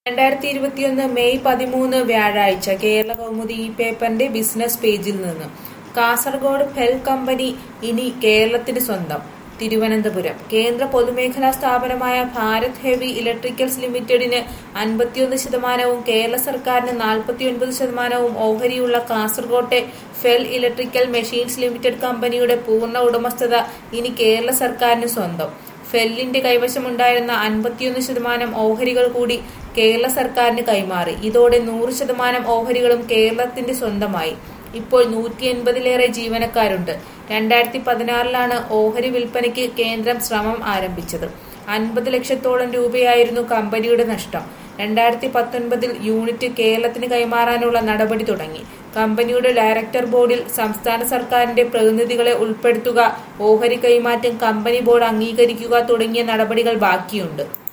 രണ്ടായിരത്തി ഇരുപത്തിയൊന്ന് മെയ് പതിമൂന്ന് വ്യാഴാഴ്ച കേരള കൗമുദി ഈ പേപ്പറിന്റെ ബിസിനസ് പേജിൽ നിന്ന് കാസർഗോഡ് ഫെൽ കമ്പനി ഇനി കേരളത്തിന് സ്വന്തം തിരുവനന്തപുരം കേന്ദ്ര പൊതുമേഖലാ സ്ഥാപനമായ ഭാരത് ഹെവി ഇലക്ട്രിക്കൽസ് ലിമിറ്റഡിന് അൻപത്തിയൊന്ന് ശതമാനവും കേരള സർക്കാരിന് നാൽപ്പത്തിയൊൻപത് ശതമാനവും ഓഹരിയുള്ള കാസർകോട്ടെ ഫെൽ ഇലക്ട്രിക്കൽ മെഷീൻസ് ലിമിറ്റഡ് കമ്പനിയുടെ പൂർണ്ണ ഉടമസ്ഥത ഇനി കേരള സർക്കാരിന് സ്വന്തം ഫെല്ലിന്റെ കൈവശമുണ്ടായിരുന്ന അൻപത്തിയൊന്ന് ശതമാനം ഓഹരികൾ കൂടി കേരള സർക്കാരിന് കൈമാറി ഇതോടെ നൂറ് ശതമാനം ഓഹരികളും കേരളത്തിന്റെ സ്വന്തമായി ഇപ്പോൾ നൂറ്റി എൺപതിലേറെ ജീവനക്കാരുണ്ട് രണ്ടായിരത്തി പതിനാറിലാണ് ഓഹരി വിൽപ്പനയ്ക്ക് കേന്ദ്രം ശ്രമം ആരംഭിച്ചത് അൻപത് ലക്ഷത്തോളം രൂപയായിരുന്നു കമ്പനിയുടെ നഷ്ടം രണ്ടായിരത്തി പത്തൊൻപതിൽ യൂണിറ്റ് കേരളത്തിന് കൈമാറാനുള്ള നടപടി തുടങ്ങി കമ്പനിയുടെ ഡയറക്ടർ ബോർഡിൽ സംസ്ഥാന സർക്കാരിന്റെ പ്രതിനിധികളെ ഉൾപ്പെടുത്തുക ഓഹരി കൈമാറ്റം കമ്പനി ബോർഡ് അംഗീകരിക്കുക തുടങ്ങിയ നടപടികൾ ബാക്കിയുണ്ട്